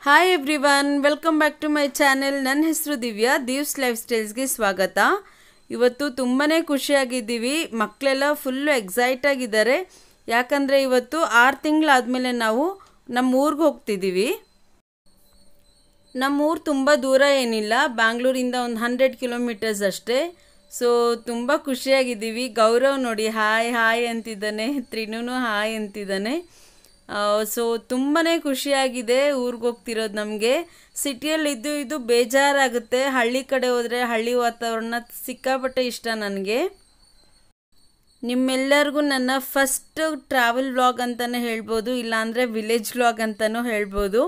Hi everyone welcome back to my channel ನನ್ನ ಹೆಸರು Divya ದೀವ್ಸ್ life ಸ್ಟೈಲ್ಸ್ಗೆ ಸ್ವಾಗತ ಇವತ್ತು ತುಂಬಾ ಖುಷಿಯಾಗಿದ್ದೀವಿ ಮಕ್ಕಳೆಲ್ಲ ಫುಲ್ಲು ಎಕ್ಸೈಟ್ ಆಗಿದ್ದಾರೆ ಯಾಕಂದರೆ ಇವತ್ತು ಆರು ತಿಂಗಳಾದಮೇಲೆ ನಾವು ನಮ್ಮ ಊರಿಗೆ ಹೋಗ್ತಿದ್ದೀವಿ ನಮ್ಮ ಊರು ತುಂಬ ದೂರ ಏನಿಲ್ಲ ಬ್ಯಾಂಗ್ಳೂರಿಂದ ಒಂದು ಹಂಡ್ರೆಡ್ ಕಿಲೋಮೀಟರ್ಸ್ ಅಷ್ಟೇ ಸೊ ತುಂಬ ಖುಷಿಯಾಗಿದ್ದೀವಿ ಗೌರವ್ ನೋಡಿ ಹಾಯ್ ಹಾಯ್ ಅಂತಿದ್ದಾನೆ ತ್ರಿನೂ ಹಾಯ್ ಅಂತಿದ್ದಾನೆ ಸೊ ತುಂಬಾ ಖುಷಿಯಾಗಿದೆ ಊರಿಗೆ ಹೋಗ್ತಿರೋದು ನಮಗೆ ಸಿಟಿಯಲ್ಲಿ ಇದ್ದು ಇದು ಬೇಜಾರಾಗುತ್ತೆ ಹಳ್ಳಿ ಕಡೆ ಹೋದರೆ ಹಳ್ಳಿ ವಾತಾವರಣ ಸಿಕ್ಕಾಪಟ್ಟೆ ಇಷ್ಟ ನನಗೆ ನಿಮ್ಮೆಲ್ಲರಿಗೂ ನನ್ನ ಫಸ್ಟ್ ಟ್ರಾವೆಲ್ ವ್ಲಾಗ್ ಅಂತಲೇ ಹೇಳ್ಬೋದು ಇಲ್ಲಾಂದರೆ ವಿಲೇಜ್ ವ್ಲಾಗ್ ಅಂತಲೂ ಹೇಳ್ಬೋದು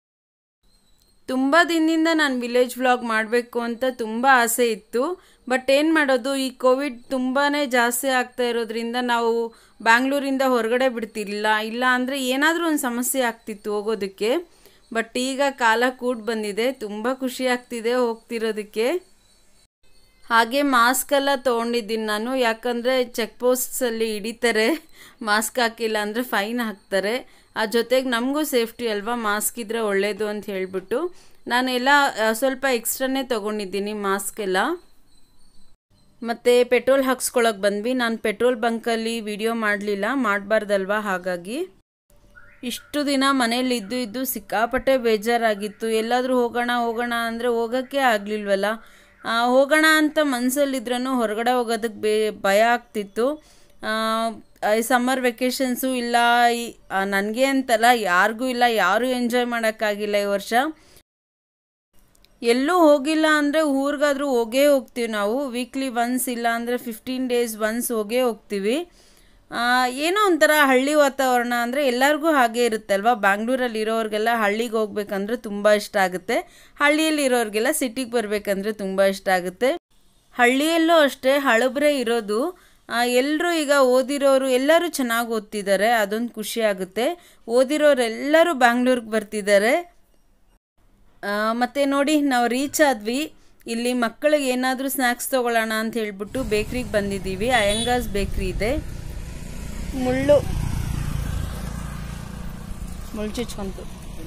ತುಂಬ ದಿನದಿಂದ ನಾನು ವಿಲೇಜ್ ವ್ಲಾಗ್ ಮಾಡಬೇಕು ಅಂತ ತುಂಬ ಆಸೆ ಇತ್ತು ಬಟ್ ಏನು ಮಾಡೋದು ಈ ಕೋವಿಡ್ ತುಂಬಾ ಜಾಸ್ತಿ ಆಗ್ತಾ ಇರೋದ್ರಿಂದ ನಾವು ಬ್ಯಾಂಗ್ಳೂರಿಂದ ಹೊರಗಡೆ ಬಿಡ್ತಿರ್ಲಿಲ್ಲ ಇಲ್ಲ ಅಂದರೆ ಏನಾದರೂ ಒಂದು ಸಮಸ್ಯೆ ಆಗ್ತಿತ್ತು ಹೋಗೋದಕ್ಕೆ ಬಟ್ ಈಗ ಕಾಲ ಕೂಡ್ ಬಂದಿದೆ ತುಂಬ ಖುಷಿ ಆಗ್ತಿದೆ ಹೋಗ್ತಿರೋದಕ್ಕೆ ಹಾಗೆ ಮಾಸ್ಕ್ ಎಲ್ಲ ತೊಗೊಂಡಿದ್ದೀನಿ ನಾನು ಯಾಕಂದರೆ ಚೆಕ್ ಪೋಸ್ಟ್ಸಲ್ಲಿ ಹಿಡಿತಾರೆ ಮಾಸ್ಕ್ ಹಾಕಿಲ್ಲ ಅಂದರೆ ಫೈನ್ ಹಾಕ್ತಾರೆ ಆ ಜೊತೆಗೆ ನಮಗೂ ಸೇಫ್ಟಿ ಅಲ್ವಾ ಮಾಸ್ಕ್ ಇದ್ದರೆ ಒಳ್ಳೆಯದು ಅಂತ ಹೇಳಿಬಿಟ್ಟು ನಾನೆಲ್ಲ ಸ್ವಲ್ಪ ಎಕ್ಸ್ಟ್ರಾನೇ ತೊಗೊಂಡಿದ್ದೀನಿ ಮಾಸ್ಕ್ ಎಲ್ಲ ಮತ್ತು ಪೆಟ್ರೋಲ್ ಹಾಕ್ಸ್ಕೊಳಕ್ಕೆ ಬಂದ್ವಿ ನಾನು ಪೆಟ್ರೋಲ್ ಬಂಕಲ್ಲಿ ವಿಡಿಯೋ ಮಾಡಲಿಲ್ಲ ಮಾಡಬಾರ್ದಲ್ವಾ ಹಾಗಾಗಿ ಇಷ್ಟು ದಿನ ಮನೇಲಿ ಇದ್ದು ಇದ್ದು ಸಿಕ್ಕಾಪಟ್ಟೆ ಬೇಜಾರಾಗಿತ್ತು ಎಲ್ಲಾದರೂ ಹೋಗೋಣ ಹೋಗೋಣ ಅಂದರೆ ಹೋಗೋಕ್ಕೆ ಆಗಲಿಲ್ವಲ್ಲ ಹೋಗೋಣ ಅಂತ ಮನಸ್ಸಲ್ಲಿದ್ರೂ ಹೊರಗಡೆ ಹೋಗೋದಕ್ಕೆ ಬೇ ಭಯ ಆಗ್ತಿತ್ತು ಈ ಸಮ್ಮರ್ ವೆಕೇಷನ್ಸು ಇಲ್ಲ ನನಗೆ ಅಂತಲ್ಲ ಯಾರಿಗೂ ಇಲ್ಲ ಯಾರೂ ಎಂಜಾಯ್ ಮಾಡೋಕ್ಕಾಗಿಲ್ಲ ಈ ವರ್ಷ ಎಲ್ಲೂ ಹೋಗಿಲ್ಲ ಅಂದರೆ ಊರಿಗಾದ್ರೂ ಹೋಗೇ ಹೋಗ್ತೀವಿ ನಾವು ವೀಕ್ಲಿ ಒನ್ಸ್ ಇಲ್ಲ ಅಂದರೆ ಫಿಫ್ಟೀನ್ ಡೇಸ್ ಒನ್ಸ್ ಹೋಗೇ ಹೋಗ್ತೀವಿ ಏನೋ ಒಂಥರ ಹಳ್ಳಿ ವಾತಾವರಣ ಅಂದರೆ ಎಲ್ಲರಿಗೂ ಹಾಗೆ ಇರುತ್ತಲ್ವ ಬ್ಯಾಂಗ್ಳೂರಲ್ಲಿ ಇರೋರಿಗೆಲ್ಲ ಹಳ್ಳಿಗೆ ಹೋಗ್ಬೇಕಂದ್ರೆ ತುಂಬ ಇಷ್ಟ ಆಗುತ್ತೆ ಹಳ್ಳಿಯಲ್ಲಿ ಇರೋರಿಗೆಲ್ಲ ಸಿಟಿಗೆ ಬರಬೇಕಂದ್ರೆ ತುಂಬ ಇಷ್ಟ ಆಗುತ್ತೆ ಹಳ್ಳಿಯಲ್ಲೂ ಅಷ್ಟೇ ಹಳಬ್ರೆ ಇರೋದು ಎಲ್ಲರೂ ಈಗ ಓದಿರೋರು ಎಲ್ಲರೂ ಚೆನ್ನಾಗಿ ಓದ್ತಿದ್ದಾರೆ ಅದೊಂದು ಖುಷಿ ಆಗುತ್ತೆ ಓದಿರೋರೆಲ್ಲರೂ ಬ್ಯಾಂಗ್ಳೂರಿಗೆ ಬರ್ತಿದ್ದಾರೆ ಮತ್ತು ನೋಡಿ ನಾವು ರೀಚ್ ಆದ್ವಿ ಇಲ್ಲಿ ಮಕ್ಕಳಿಗೆ ಏನಾದರೂ ಸ್ನ್ಯಾಕ್ಸ್ ತೊಗೊಳ್ಳೋಣ ಅಂತ ಹೇಳ್ಬಿಟ್ಟು ಬೇಕ್ರಿಗೆ ಬಂದಿದ್ದೀವಿ ಅಯಂಗಾಸ್ ಬೇಕ್ರಿ ಇದೆ ಮುಳ್ಳು ಮುಳ್ಳು ಚುಚ್ಕೊಂತು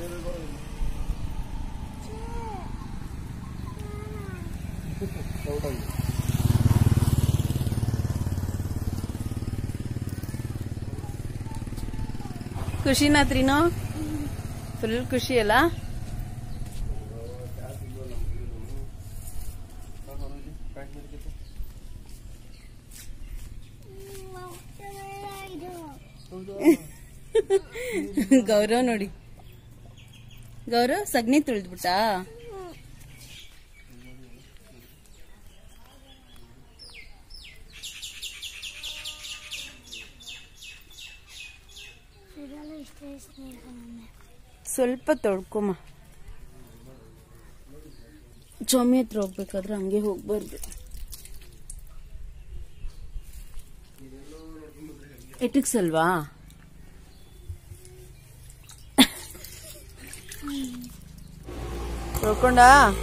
ಖುಷಿನಾ ತ್ರೀನು ಫುಲ್ ಖುಷಿ ಅಲ್ಲ ಗೌರವ್ ನೋಡಿ ಗೌರವ್ ಸಗಣಿ ತುಳಿದ್ಬಿಟ್ಟಾ ಸ್ವಲ್ಪ ತೊಳ್ಕೊಮ್ಮ ಚೊಮ್ಮೆ ಹತ್ರ ಹೋಗ್ಬೇಕಾದ್ರೆ ಹಂಗೆ ಹೋಗ್ಬಾರ್ದು ಎಟಿಕ್ಸ್ ಅಲ್ವಾ ತೊಳ್ಕೊಂಡ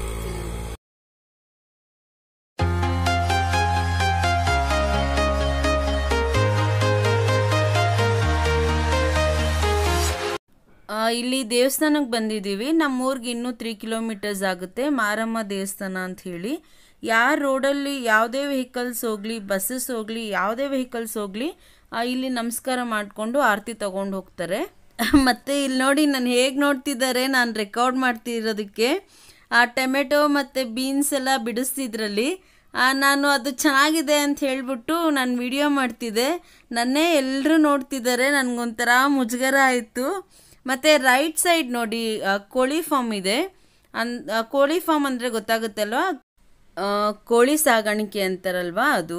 ಇಲ್ಲಿ ದೇವಸ್ಥಾನಕ್ಕೆ ಬಂದಿದ್ದೀವಿ ನಮ್ಮೂರಿಗೆ ಇನ್ನೂ ತ್ರೀ ಕಿಲೋಮೀಟರ್ಸ್ ಆಗುತ್ತೆ ಮಾರಮ್ಮ ದೇವಸ್ಥಾನ ಅಂತ ಹೇಳಿ ಯಾರ ರೋಡಲ್ಲಿ ಯಾವುದೇ ವೆಹಿಕಲ್ಸ್ ಹೋಗಲಿ ಬಸ್ಸಸ್ ಹೋಗಲಿ ಯಾವುದೇ ವೆಹಿಕಲ್ಸ್ ಹೋಗಲಿ ಇಲ್ಲಿ ನಮಸ್ಕಾರ ಮಾಡಿಕೊಂಡು ಆರತಿ ತಗೊಂಡು ಹೋಗ್ತಾರೆ ಮತ್ತು ಇಲ್ಲಿ ನೋಡಿ ನಾನು ಹೇಗೆ ನೋಡ್ತಿದ್ದಾರೆ ನಾನು ರೆಕಾರ್ಡ್ ಮಾಡ್ತಿರೋದಕ್ಕೆ ಆ ಟೊಮೆಟೊ ಮತ್ತು ಬೀನ್ಸ್ ಎಲ್ಲ ಬಿಡಿಸ್ತಿದ್ರಲ್ಲಿ ನಾನು ಅದು ಚೆನ್ನಾಗಿದೆ ಅಂತ ಹೇಳಿಬಿಟ್ಟು ನಾನು ವಿಡಿಯೋ ಮಾಡ್ತಿದ್ದೆ ನನ್ನೇ ಎಲ್ಲರೂ ನೋಡ್ತಿದ್ದಾರೆ ನನಗೊಂಥರ ಮುಜುಗರ ಆಯಿತು ಮತ್ತು ರೈಟ್ ಸೈಡ್ ನೋಡಿ ಕೋಳಿ ಫಾರ್ಮ್ ಇದೆ ಅನ್ ಕೋಳಿ ಫಾರ್ಮ್ ಅಂದರೆ ಗೊತ್ತಾಗುತ್ತಲ್ವ ಕೋಳಿ ಸಾಗಾಣಿಕೆ ಅಂತಾರಲ್ವಾ ಅದು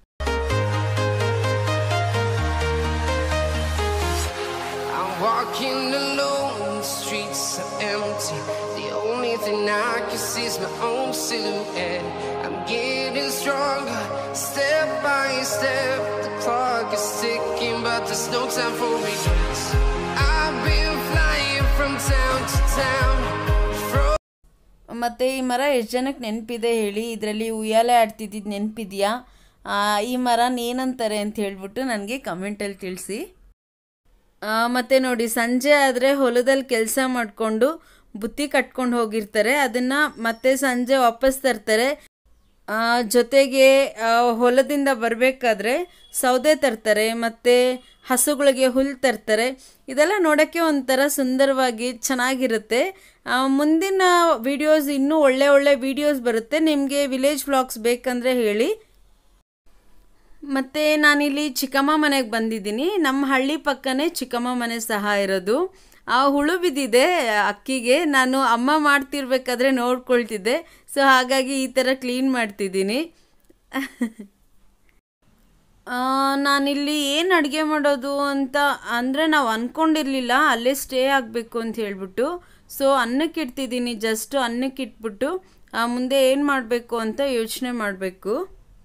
Walking alone, the streets are empty. The only thing I can see is my own silhouette. I'm getting stronger, step by step. The clock is ticking, but there's no time for regrets. I've been flying from town to town. ಮತ್ತು ಈ ಮರ ಎಷ್ಟು ಜನಕ್ಕೆ ನೆನಪಿದೆ ಹೇಳಿ ಇದರಲ್ಲಿ ಉಯ್ಯಾಲೆ ಆಡ್ತಿದ್ದಿದ್ದು ನೆನಪಿದೆಯಾ ಈ ಮರನ ಏನಂತಾರೆ ಅಂತ ಹೇಳ್ಬಿಟ್ಟು ನನಗೆ ಕಮೆಂಟಲ್ಲಿ ತಿಳಿಸಿ ಮತ್ತು ನೋಡಿ ಸಂಜೆ ಆದರೆ ಹೊಲದಲ್ಲಿ ಕೆಲಸ ಮಾಡಿಕೊಂಡು ಬುತ್ತಿ ಕಟ್ಕೊಂಡು ಹೋಗಿರ್ತಾರೆ ಅದನ್ನು ಮತ್ತೆ ಸಂಜೆ ವಾಪಸ್ ತರ್ತಾರೆ ಆ, ಜೊತೆಗೆ ಆ, ಹೊಲದಿಂದ ಬರಬೇಕಾದ್ರೆ ಸೌದೆ ತರ್ತಾರೆ ಮತ್ತು ಹಸುಗಳಿಗೆ ಹುಲ್ಲು ತರ್ತಾರೆ ಇದೆಲ್ಲ ನೋಡೋಕ್ಕೆ ಒಂಥರ ಸುಂದರವಾಗಿ ಚೆನ್ನಾಗಿರುತ್ತೆ ಆ, ಮುಂದಿನ ವಿಡಿಯೋಸ್ ಇನ್ನೂ ಒಳ್ಳೆ ಒಳ್ಳೆ ವಿಡಿಯೋಸ್ ಬರುತ್ತೆ ನಿಮಗೆ ವಿಲೇಜ್ ವ್ಲಾಗ್ಸ್ ಬೇಕಂದರೆ ಹೇಳಿ ಮತ್ತು ನಾನಿಲ್ಲಿ ಚಿಕ್ಕಮ್ಮ ಮನೆಗೆ ಬಂದಿದ್ದೀನಿ ನಮ್ಮ ಹಳ್ಳಿ ಪಕ್ಕನೇ ಚಿಕ್ಕಮ್ಮ ಮನೆ ಸಹ ಇರೋದು ಆ ಹುಳು ಬಿದ್ದಿದೆ ಅಕ್ಕಿಗೆ ನಾನು ಅಮ್ಮ ಮಾಡ್ತಿರ್ಬೇಕಾದ್ರೆ ನೋಡ್ಕೊಳ್ತಿದ್ದೆ ಸೊ ಹಾಗಾಗಿ ಈ ಥರ ಕ್ಲೀನ್ ಮಾಡ್ತಿದ್ದೀನಿ ಆ, ನಾನಿಲ್ಲಿ ಏನು ಅಡುಗೆ ಮಾಡೋದು ಅಂತ ಅಂದರೆ ನಾವು ಅಂದ್ಕೊಂಡಿರಲಿಲ್ಲ ಅಲ್ಲೇ ಸ್ಟೇ ಆಗಬೇಕು ಅಂತ ಹೇಳ್ಬಿಟ್ಟು ಸೊ ಅನ್ನಕ್ಕೆ ಇಡ್ತಿದ್ದೀನಿ ಜಸ್ಟ್ ಅನ್ನಕ್ಕೆ ಇಟ್ಬಿಟ್ಟು ಆ, ಮುಂದೆ ಏನು ಮಾಡಬೇಕು ಅಂತ ಯೋಚನೆ ಮಾಡಬೇಕು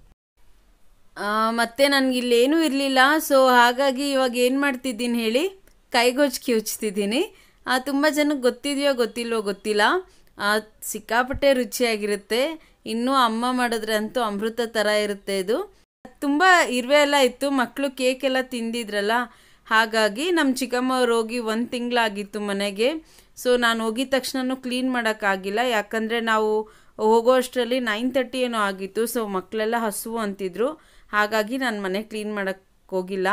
ಮತ್ತು ನನಗಿಲ್ಲೇನೂ ಇರಲಿಲ್ಲ ಸೊ ಹಾಗಾಗಿ ಇವಾಗ ಏನು ಮಾಡ್ತಿದ್ದೀನಿ ಹೇಳಿ ಕೈಗೊಜ್ಜಿ ಉಚ್ತಿದ್ದೀನಿ ತುಂಬ ಜನಕ್ಕೆ ಗೊತ್ತಿದೆಯೋ ಗೊತ್ತಿಲ್ವೋ ಗೊತ್ತಿಲ್ಲ ಆ, ಸಿಕ್ಕಾಪಟ್ಟೆ ರುಚಿಯಾಗಿರುತ್ತೆ ಇನ್ನೂ ಅಮ್ಮ ಮಾಡಿದ್ರೆ ಅಂತೂ ಅಮೃತ ಥರ ಇರುತ್ತೆ ಇದು ತುಂಬ ಇರುವೆ ಎಲ್ಲ ಇತ್ತು ಮಕ್ಕಳು ಕೇಕ್ ಎಲ್ಲ ತಿಂದಿದ್ರಲ್ಲ ಹಾಗಾಗಿ ನಮ್ಮ ಚಿಕ್ಕಮ್ಮ ಅವ್ರು ಹೋಗಿ ಒಂದು ತಿಂಗಳಾಗಿತ್ತು ಮನೆಗೆ ಸೊ ನಾನು ಹೋಗಿದ ತಕ್ಷಣ ಕ್ಲೀನ್ ಮಾಡೋಕ್ಕಾಗಿಲ್ಲ ಯಾಕಂದರೆ ನಾವು ಹೋಗೋ ಅಷ್ಟರಲ್ಲಿ ನೈನ್ ತರ್ಟಿ ಏನೋ ಆಗಿತ್ತು ಸೊ ಮಕ್ಕಳೆಲ್ಲ ಹಸುವು ಅಂತಿದ್ರು ಹಾಗಾಗಿ ನಾನು ಮನೆ ಕ್ಲೀನ್ ಮಾಡೋಕ್ಕೆ ಹೋಗಿಲ್ಲ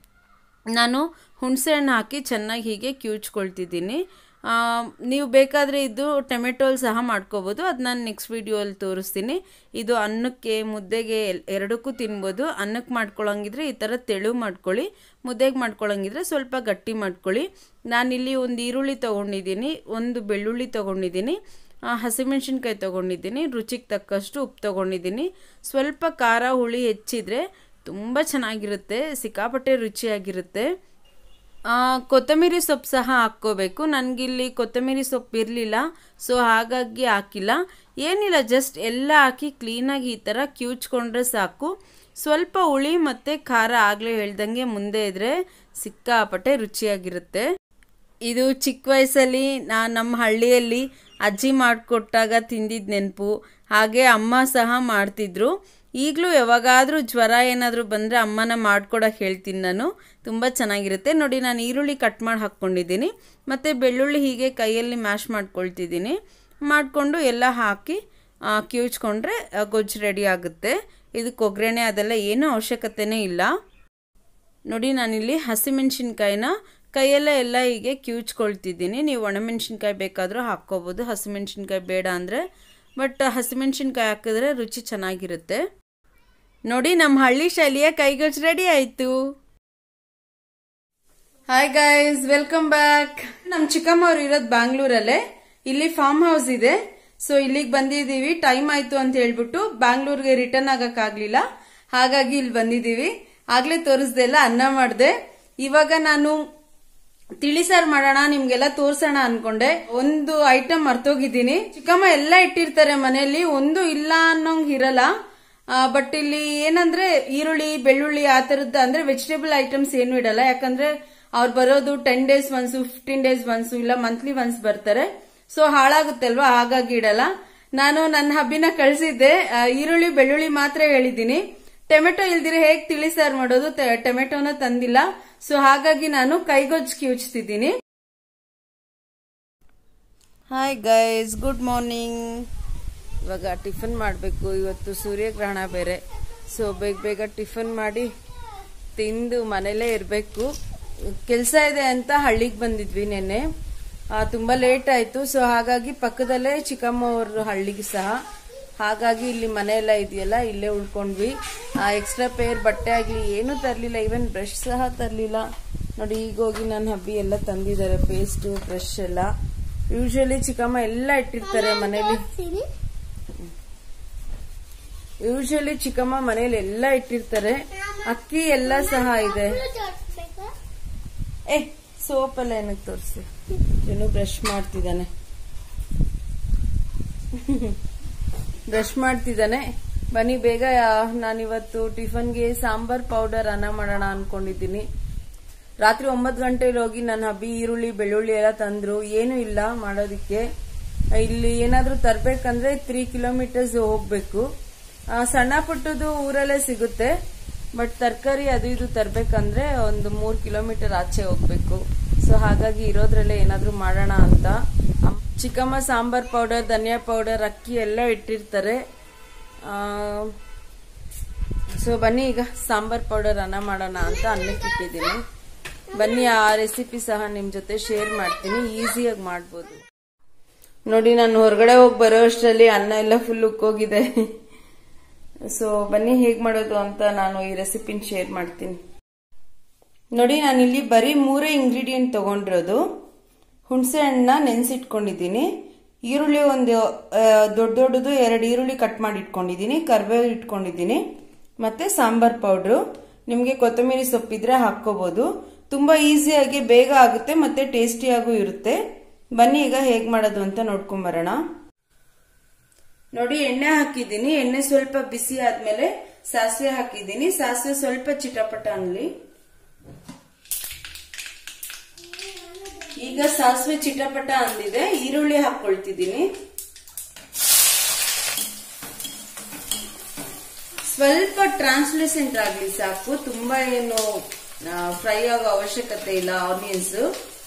ನಾನು ಹುಣಸೆ ಹಣ್ಣು ಹಾಕಿ ಚೆನ್ನಾಗಿ ಹೀಗೆ ಕಿವುಚ್ಕೊಳ್ತಿದ್ದೀನಿ ಆ, ನೀವು ಬೇಕಾದರೆ ಇದು ಟೊಮೆಟೋಲ್ ಸಹ ಮಾಡ್ಕೋಬೋದು ಅದು ನಾನು ನೆಕ್ಸ್ಟ್ ವೀಡಿಯೋಲ್ಲಿ ತೋರಿಸ್ತೀನಿ ಇದು ಅನ್ನಕ್ಕೆ ಮುದ್ದೆಗೆ ಎಲ್- ಎರಡಕ್ಕೂ ತಿನ್ಬೋದು ಅನ್ನಕ್ಕೆ ಮಾಡ್ಕೊಳ್ಳೋಂಗಿದ್ರೆ ಈ ಥರ ತೆಳು ಮಾಡ್ಕೊಳ್ಳಿ ಮುದ್ದೆಗೆ ಮಾಡ್ಕೊಳ್ಳೋಂಗಿದ್ರೆ ಸ್ವಲ್ಪ ಗಟ್ಟಿ ಮಾಡ್ಕೊಳ್ಳಿ ನಾನಿಲ್ಲಿ ಒಂದು ಈರುಳ್ಳಿ ತೊಗೊಂಡಿದ್ದೀನಿ ಒಂದು ಬೆಳ್ಳುಳ್ಳಿ ತೊಗೊಂಡಿದ್ದೀನಿ ಆ, ಹಸಿಮೆಣ್ಸಿನ್ಕಾಯಿ ತೊಗೊಂಡಿದ್ದೀನಿ ರುಚಿಗೆ ತಕ್ಕಷ್ಟು ಉಪ್ಪು ತೊಗೊಂಡಿದ್ದೀನಿ ಸ್ವಲ್ಪ ಖಾರ ಹುಳಿ ಹೆಚ್ಚಿದ್ರೆ ತುಂಬ ಚೆನ್ನಾಗಿರುತ್ತೆ ಸಿಕ್ಕಾಪಟ್ಟೆ ರುಚಿಯಾಗಿರುತ್ತೆ ಆ, ಕೊತ್ತಂಬರಿ ಸೊಪ್ಪು ಸಹ ಹಾಕ್ಕೋಬೇಕು ನನಗಿಲ್ಲಿ ಕೊತ್ತಂಬರಿ ಸೊಪ್ಪು ಇರಲಿಲ್ಲ ಸೊ ಹಾಗಾಗಿ ಹಾಕಿಲ್ಲ ಏನಿಲ್ಲ ಜಸ್ಟ್ ಎಲ್ಲ ಹಾಕಿ ಕ್ಲೀನಾಗಿ ಈ ಥರ ಕಿವುಚ್ಕೊಂಡ್ರೆ ಸಾಕು ಸ್ವಲ್ಪ ಹುಳಿ ಮತ್ತು ಖಾರ ಆಗಲೇ ಹೇಳ್ದಂಗೆ ಮುಂದೆ ಇದ್ರೆ ಸಿಕ್ಕಾಪಟ್ಟೆ ರುಚಿಯಾಗಿರುತ್ತೆ ಇದು ಚಿಕ್ಕ ವಯಸ್ಸಲ್ಲಿ ನಾನು ನಮ್ಮ ಹಳ್ಳಿಯಲ್ಲಿ ಅಜ್ಜಿ ಮಾಡಿಕೊಟ್ಟಾಗ ತಿಂದಿದ್ದ ನೆನಪು ಹಾಗೆ ಅಮ್ಮ ಸಹ ಮಾಡ್ತಿದ್ರು ಈಗಲೂ ಯಾವಾಗಾದರೂ ಜ್ವರ ಏನಾದರೂ ಬಂದರೆ ಅಮ್ಮನ ಮಾಡ್ಕೊಡೋಕೆ ಹೇಳ್ತೀನಿ ನಾನು ತುಂಬ ಚೆನ್ನಾಗಿರುತ್ತೆ ನೋಡಿ ನಾನು ಈರುಳ್ಳಿ ಕಟ್ ಮಾಡಿ ಹಾಕ್ಕೊಂಡಿದ್ದೀನಿ ಮತ್ತು ಬೆಳ್ಳುಳ್ಳಿ ಹೀಗೆ ಕೈಯಲ್ಲಿ ಮ್ಯಾಶ್ ಮಾಡ್ಕೊಳ್ತಿದ್ದೀನಿ ಮಾಡಿಕೊಂಡು ಎಲ್ಲ ಹಾಕಿ ಆ, ಕಿವುಚ್ಕೊಂಡ್ರೆ ಆ, ಗೊಜ್ಜು ರೆಡಿ ಆಗುತ್ತೆ ಇದಕ್ಕೆ ಒಗ್ಗರಣೆ ಅದೆಲ್ಲ ಏನೂ ಅವಶ್ಯಕತೆನೇ ಇಲ್ಲ ನೋಡಿ ನಾನಿಲ್ಲಿ ಹಸಿಮೆಣ್ಸಿನ್ಕಾಯಿನ ಕೈಯಲ್ಲೇ ಎಲ್ಲ ಹೀಗೆ ಕಿವುಚ್ಕೊಳ್ತಿದ್ದೀನಿ ನೀವು ಒಣಮೆಣ್ಸಿನ್ಕಾಯಿ ಬೇಕಾದರೂ ಹಾಕ್ಕೋಬೋದು ಹಸಿಮೆಣ್ಸಿನ್ಕಾಯಿ ಬೇಡ ಅಂದರೆ ಬಟ್ ಹಸಿಮೆಣ್ಸಿನ್ಕಾಯಿ ಹಾಕಿದ್ರೆ ರುಚಿ ಚೆನ್ನಾಗಿರುತ್ತೆ ನೋಡಿ ನಮ್ಮ ಹಳ್ಳಿ ಶೈಲಿಯ ಕೈಗೊಜ್ಜು ರೆಡಿ ಆಯಿತು ಹಾಯ್ ಗೈಸ್ ವೆಲ್ಕಮ್ ಬ್ಯಾಕ್ ನಮ್ಮ ಚಿಕ್ಕಮ್ಮ ಅವ್ರು ಇರೋದು ಬ್ಯಾಂಗ್ಳೂರಲ್ಲೇ ಇಲ್ಲಿ ಫಾರ್ಮ್ ಹೌಸ್ ಇದೆ ಸೊ ಇಲ್ಲಿಗೆ ಬಂದಿದ್ದೀವಿ ಟೈಮ್ ಆಯ್ತು ಅಂತ ಹೇಳ್ಬಿಟ್ಟು ಬ್ಯಾಂಗ್ಳೂರ್ಗೆ ರಿಟರ್ನ್ ಆಗಕ್ಕಾಗ್ಲಿಲ್ಲ ಹಾಗಾಗಿ ಇಲ್ಲಿ ಬಂದಿದ್ದೀವಿ ಆಗ್ಲೇ ತೋರಿಸ್ದೆಲ್ಲ ಅನ್ನ ಮಾಡಿದೆ ಇವಾಗ ನಾನು ತಿಳಿಸಾರು ಮಾಡೋಣ ನಿಮ್ಗೆಲ್ಲ ತೋರ್ಸೋಣ ಅನ್ಕೊಂಡೆ ಒಂದು ಐಟಮ್ ಮರ್ತೋಗಿದ್ದೀನಿ ಚಿಕ್ಕಮ್ಮ ಎಲ್ಲ ಇಟ್ಟಿರ್ತಾರೆ ಮನೆಯಲ್ಲಿ ಒಂದು ಇಲ್ಲ ಅನ್ನೋಂಗ್ ಇರಲ್ಲ ಬಟ್ ಇಲ್ಲಿ ಏನಂದ್ರೆ ಈರುಳ್ಳಿ ಬೆಳ್ಳುಳ್ಳಿ ಆ ತರದ್ದು ಅಂದ್ರೆ ವೆಜಿಟೇಬಲ್ ಐಟಮ್ಸ್ ಏನು ಇಡಲ್ಲ ಯಾಕಂದ್ರೆ ಅವ್ರು ಬರೋದು ten days once fifteen days once ಇಲ್ಲ ಮಂತ್ಲಿ ಒನ್ಸ್ ಬರ್ತಾರೆ ಸೊ ಹಾಳಾಗುತ್ತೆ ಅಲ್ವಾ ಹಾಗಾಗಿ ಇಡಲ್ಲ ನಾನು ನನ್ನ ಹಬ್ಬಿನ ಕಳ್ಸಿದ್ದೆ ಆ, ಈರುಳ್ಳಿ ಬೆಳ್ಳುಳ್ಳಿ ಮಾತ್ರ ಹೇಳಿದ್ದೀನಿ ಟೊಮೆಟೊ ಇಲ್ದಿರೆ ಹೇಗ್ ತಿಳಿ ಸಾರು ಮಾಡೋದು ಟ- ಟೊಮೆಟೊನ ತಂದಿಲ್ಲ ಸೊ ಹಾಗಾಗಿ ನಾನು ಕೈಗೊಜ್ಜು ಕಿವುಚ್ತಿದ್ದೀನಿ ಹಾಯ್ ಗೈಸ್ ಗುಡ್ ಮಾರ್ನಿಂಗ್ ಇವಾಗ ಟಿಫನ್ ಮಾಡಬೇಕು ಇವತ್ತು ಸೂರ್ಯಗ್ರಹಣ ಬೇರೆ ಸೊ ಬೇಗ ಬೇಗ ಟಿಫನ್ ಮಾಡಿ ತಿಂದು ಮನೇಲೇ ಇರಬೇಕು ಕೆಲಸ ಇದೆ ಅಂತ ಹಳ್ಳಿಗೆ ಬಂದಿದ್ವಿ ನೆನ್ನೆ ಆ, ತುಂಬಾ ಲೇಟ್ ಆಯ್ತು ಸೊ ಹಾಗಾಗಿ ಪಕ್ಕದಲ್ಲೇ ಚಿಕ್ಕಮ್ಮ ಅವ್ರ ಹಳ್ಳಿಗೆ ಸಹ ಹಾಗಾಗಿ ಇಲ್ಲಿ ಮನೆ ಎಲ್ಲ ಇದೆಯಲ್ಲ ಇಲ್ಲೇ ಉಳ್ಕೊಂಡ್ವಿ ಎಕ್ಸ್ಟ್ರಾ ಪೇರ್ ಬಟ್ಟೆ ಆಗಲಿ ಏನೂ ತರಲಿಲ್ಲ ಈವನ್ ಬ್ರಷ್ ಸಹ ತರಲಿಲ್ಲ ನೋಡಿ ಈಗ ಹೋಗಿ ನನ್ನ ಹಬ್ಬಿ ಎಲ್ಲ ತಂದಿದ್ದಾರೆ ಪೇಸ್ಟು ಬ್ರಷ್ ಎಲ್ಲ ಯೂಶಲಿ ಚಿಕ್ಕಮ್ಮ ಎಲ್ಲ ಇಟ್ಟಿರ್ತಾರೆ ಮನೇಲಿ ಯೂಶಲಿ ಚಿಕ್ಕಮ್ಮ ಮನೇಲಿ ಎಲ್ಲ ಇಟ್ಟಿರ್ತಾರೆ ಅಕ್ಕಿ ಎಲ್ಲ ಸಹ ಇದೆ ಏ ಸೋಪ್ ಎಲ್ಲ ಏನಕ್ಕೆ ತೋರಿಸಿ ಏನು ಬ್ರಷ್ ಮಾಡ್ತಿದ್ದಾನೆ ಬ್ರಷ್ ಮಾಡ್ತಿದ್ದಾನೆ ಬನ್ನಿ ಬೇಗ ನಾನಿವತ್ತು ಟಿಫನ್ಗೆ ಸಾಂಬಾರ್ ಪೌಡರ್ ಅನ್ನ ಮಾಡೋಣ ಅನ್ಕೊಂಡಿದ್ದೀನಿ ರಾತ್ರಿ ಒಂಬತ್ತು ಗಂಟೆಗೆ ಹೋಗಿ ನನ್ನ ಹಬ್ಬಿ ಈರುಳ್ಳಿ ಬೆಳ್ಳುಳ್ಳಿ ಎಲ್ಲ ತಂದ್ರು ಏನು ಇಲ್ಲ ಮಾಡೋದಿಕ್ಕೆ ಇಲ್ಲಿ ಏನಾದ್ರೂ ತರ್ಬೇಕಂದ್ರೆ ತ್ರೀ ಕಿಲೋಮೀಟರ್ಸ್ ಹೋಗ್ಬೇಕು ಆ, ಸಣ್ಣ ಪುಟ್ಟದು ಊರಲ್ಲೇ ಸಿಗುತ್ತೆ ಬಟ್ ತರಕಾರಿ ಅದು ಇದು ತರ್ಬೇಕಂದ್ರೆ ಒಂದು ಮೂರ್ ಕಿಲೋಮೀಟರ್ ಆಚೆ ಹೋಗ್ಬೇಕು ಸೊ ಹಾಗಾಗಿ ಇರೋದ್ರಲ್ಲೇ ಏನಾದ್ರೂ ಮಾಡೋಣ ಅಂತ ಅಮ್- ಚಿಕ್ಕಮ್ಮ ಸಾಂಬಾರ್ ಪೌಡರ್ ಧನಿಯಾ ಪೌಡರ್ ಅಕ್ಕಿ ಎಲ್ಲ ಇಟ್ಟಿರ್ತಾರೆ ಸೊ ಬನ್ನಿ ಈಗ ಸಾಂಬಾರ್ ಪೌಡರ್ ಅನ್ನ ಮಾಡೋಣ ಅಂತ ಅನ್ನಕ್ಕೆ ಇಟ್ಟಿದ್ದೀನಿ ಬನ್ನಿ ಆ ರೆಸಿಪಿ ಸಹ ನಿಮ್ಮ ಜೊತೆ ಶೇರ್ ಮಾಡ್ತೀನಿ ಈಸಿಯಾಗಿ ಮಾಡ್ಬೋದು ನೋಡಿ ನಾನು ಹೊರಗಡೆ ಹೋಗಿ ಬರೋ ಅಷ್ಟರಲ್ಲಿ ಅನ್ನ ಎಲ್ಲ ಫುಲ್ ಉಕ್ಕೋಗಿದೆ ಸೊ ಬನ್ನಿ ಹೇಗೆ ಮಾಡೋದು ಅಂತ ನಾನು ಈ ರೆಸಿಪಿನ ಶೇರ್ ಮಾಡ್ತೀನಿ ನೋಡಿ ನಾನಿಲ್ಲಿ ಬರೀ ಮೂರೇ ಇಂಗ್ರೀಡಿಯೆಂಟ್ ತಗೊಂಡಿರೋದು ಹುಣಸೆ ಹಣ್ಣನ್ನ ನೆನೆಸಿಟ್ಕೊಂಡಿದ್ದೀನಿ ಈರುಳ್ಳಿ ಒಂದು ದೊಡ್ಡ ದೊಡ್ಡದು ಎರಡು ಈರುಳ್ಳಿ ಕಟ್ ಮಾಡಿ ಇಟ್ಕೊಂಡಿದ್ದೀನಿ ಕರ್ಬೇವು ಇಟ್ಕೊಂಡಿದ್ದೀನಿ ಮತ್ತೆ ಸಾಂಬಾರ್ ಪೌಡ್ರು ನಿಮಗೆ ಕೊತ್ತಂಬರಿ ಸೊಪ್ಪಿದ್ರೆ ಹಾಕ್ಕೋಬಹುದು ತುಂಬಾ ಈಸಿಯಾಗಿ ಬೇಗ ಆಗುತ್ತೆ ಮತ್ತೆ ಟೇಸ್ಟಿಯಾಗೂ ಇರುತ್ತೆ ಬನ್ನಿ ಈಗ ಹೇಗೆ ಮಾಡೋದು ಅಂತ ನೋಡ್ಕೊಂಬರೋಣ ನೋಡಿ ಎಣ್ಣೆ ಹಾಕಿದ್ದೀನಿ ಎಣ್ಣೆ ಸ್ವಲ್ಪ ಬಿಸಿ ಆದ್ಮೇಲೆ ಸಾಸಿವೆ ಹಾಕಿದ್ದೀನಿ ಸಾಸಿವೆ ಸ್ವಲ್ಪ ಚಿಟಪಟ ಅನ್ಲಿ ಈಗ ಸಾಸಿವೆ ಚಿಟಪಟ ಅಂದಿದೆ ಈರುಳ್ಳಿ ಹಾಕೊಳ್ತಿದ್ದೀನಿ ಸ್ವಲ್ಪ ಟ್ರಾನ್ಸ್ಲೂಸೆಂಟ್ ಆಗ್ಲಿ ಸಾಕು ತುಂಬಾ ಏನು ಫ್ರೈ ಆಗೋ ಅವಶ್ಯಕತೆ ಇಲ್ಲ ಆನಿಯನ್ಸ್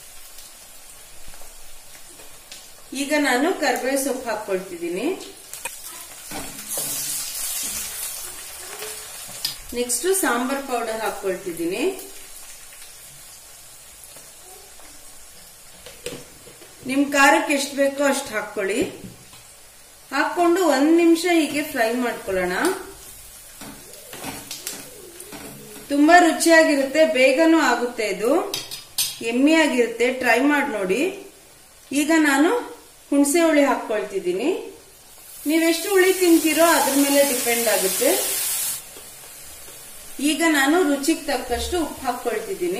ಈಗ ನಾನು ಕರ್ಬೇವು ಸೊಪ್ಪು ಹಾಕೊಳ್ತಿದ್ದೀನಿ ನೆಕ್ಸ್ಟ್ ಸಾಂಬಾರ್ ಪೌಡರ್ ಹಾಕೊಳ್ತಿದ್ದೀನಿ ನಿಮ್ ಖಾರಕ್ಕೆ ಎಷ್ಟು ಬೇಕೋ ಅಷ್ಟು ಹಾಕೊಳ್ಳಿ ಹಾಕೊಂಡು ಒಂದ್ ನಿಮಿಷ ಹೀಗೆ ಫ್ರೈ ಮಾಡ್ಕೊಳ್ಳೋಣ ತುಂಬಾ ರುಚಿಯಾಗಿರುತ್ತೆ ಬೇಗನೂ ಆಗುತ್ತೆ ಇದು ಎಮ್ಮಿಯಾಗಿರುತ್ತೆ ಟ್ರೈ ಮಾಡಿ ನೋಡಿ ಈಗ ನಾನು ಹುಣಸೆ ಹುಳಿ ಹಾಕೊಳ್ತಿದ್ದೀನಿ ನೀವೆಷ್ಟು ಹುಳಿ ತಿಂತೀರೋ ಅದ್ರ ಮೇಲೆ ಡಿಪೆಂಡ್ ಆಗುತ್ತೆ ಈಗ ನಾನು ರುಚಿಗೆ ತಕ್ಕಷ್ಟು ಉಪ್ಪು ಹಾಕೊಳ್ತಿದ್ದೀನಿ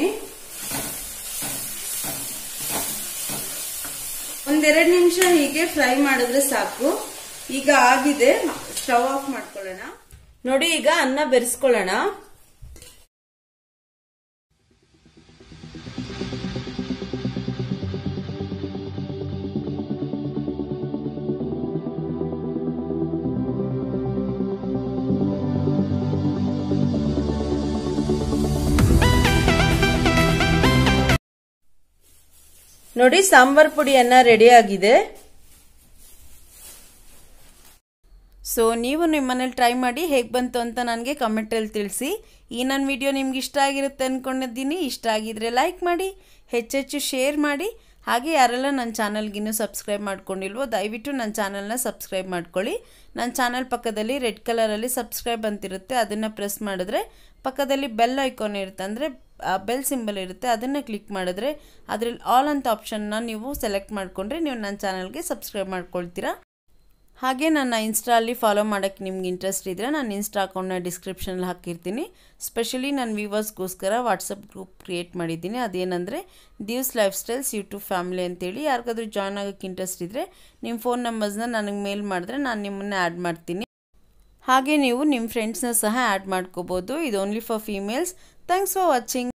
ಒಂದೆರಡು ನಿಮಿಷ ಹೀಗೆ ಫ್ರೈ ಮಾಡಿದ್ರೆ ಸಾಕು ಈಗ ಆಗಿದೆ ಸ್ಟವ್ ಆಫ್ ಮಾಡ್ಕೊಳ್ಳೋಣ ನೋಡಿ ಈಗ ಅನ್ನ ಬೆರೆಸ್ಕೊಳ್ಳೋಣ ನೋಡಿ ಸಾಂಬಾರ್ ಪುಡಿ ಅನ್ನ ರೆಡಿ ಆಗಿದೆ ಸೊ ನೀವು ನಿಮ್ಮ ಮನೇಲಿ ಟ್ರೈ ಮಾಡಿ ಹೇಗೆ ಬಂತು ಅಂತ ನನಗೆ ಕಮೆಂಟಲ್ಲಿ ತಿಳಿಸಿ ಈ ನನ್ನ ವಿಡಿಯೋ ನಿಮ್ಗೆ ಇಷ್ಟ ಆಗಿರುತ್ತೆ ಅಂದ್ಕೊಂಡಿದ್ದೀನಿ ಇಷ್ಟ ಆಗಿದ್ರೆ ಲೈಕ್ ಮಾಡಿ ಹೆಚ್ಚೆಚ್ಚು ಶೇರ್ ಮಾಡಿ ಹಾಗೆ ಯಾರೆಲ್ಲ ನನ್ನ ಚಾನಲ್ಗಿನ್ನೂ ಸಬ್ಸ್ಕ್ರೈಬ್ ಮಾಡ್ಕೊಂಡಿಲ್ವೋ ದಯವಿಟ್ಟು ನನ್ನ ಚಾನಲ್ನ ಸಬ್ಸ್ಕ್ರೈಬ್ ಮಾಡ್ಕೊಳ್ಳಿ ನನ್ನ ಚಾನಲ್ ಪಕ್ಕದಲ್ಲಿ ರೆಡ್ ಕಲರಲ್ಲಿ ಸಬ್ಸ್ಕ್ರೈಬ್ ಅಂತಿರುತ್ತೆ ಅದನ್ನು ಪ್ರೆಸ್ ಮಾಡಿದ್ರೆ ಪಕ್ಕದಲ್ಲಿ ಬೆಲ್ ಐಕಾನ್ ಇರುತ್ತೆ ಅಂದರೆ ಬೆಲ್ ಸಿಂಬಲ್ ಇರುತ್ತೆ ಅದನ್ನು ಕ್ಲಿಕ್ ಮಾಡಿದ್ರೆ ಅದರಲ್ಲಿ ಆಲ್ ಅಂತ ಆಪ್ಷನ್ನ ನೀವು ಸೆಲೆಕ್ಟ್ ಮಾಡಿಕೊಂಡ್ರೆ ನೀವು ನನ್ನ ಚಾನಲ್ಗೆ ಸಬ್ಸ್ಕ್ರೈಬ್ ಮಾಡ್ಕೊಳ್ತೀರಾ ಹಾಗೆ ನನ್ನ ಇನ್ಸ್ಟಾಲ್ಲಿ ಫಾಲೋ ಮಾಡೋಕ್ಕೆ ನಿಮ್ಗೆ ಇಂಟ್ರೆಸ್ಟ್ ಇದ್ದರೆ ನಾನು ಇನ್ಸ್ಟಾ ಅಕೌಂಟ್ನ ಡಿಸ್ಕ್ರಿಪ್ಷನಲ್ಲಿ ಹಾಕಿರ್ತೀನಿ ಸ್ಪೆಷಲಿ ನನ್ನ ವ್ಯೂವರ್ಸ್ಗೋಸ್ಕರ ವಾಟ್ಸಪ್ ಗ್ರೂಪ್ ಕ್ರಿಯೇಟ್ ಮಾಡಿದ್ದೀನಿ ಅದೇನೆಂದರೆ Divs life styles YouTube family ಅಂತೇಳಿ ಯಾರಿಗಾದ್ರೂ ಜಾಯ್ನ್ ಆಗೋಕ್ಕೆ ಇಂಟ್ರೆಸ್ಟ್ ಇದ್ದರೆ ನಿಮ್ಮ ಫೋನ್ ನಂಬರ್ಸ್ನ ನನಗೆ ಮೇಲ್ ಮಾಡಿದ್ರೆ ನಾನು ನಿಮ್ಮನ್ನ ಆ್ಯಡ್ ಮಾಡ್ತೀನಿ ಹಾಗೆ ನೀವು ನಿಮ್ಮ ಫ್ರೆಂಡ್ಸ್ನ ಸಹ ಆ್ಯಡ್ ಮಾಡ್ಕೋಬೋದು ಇದು only for females thanks for watching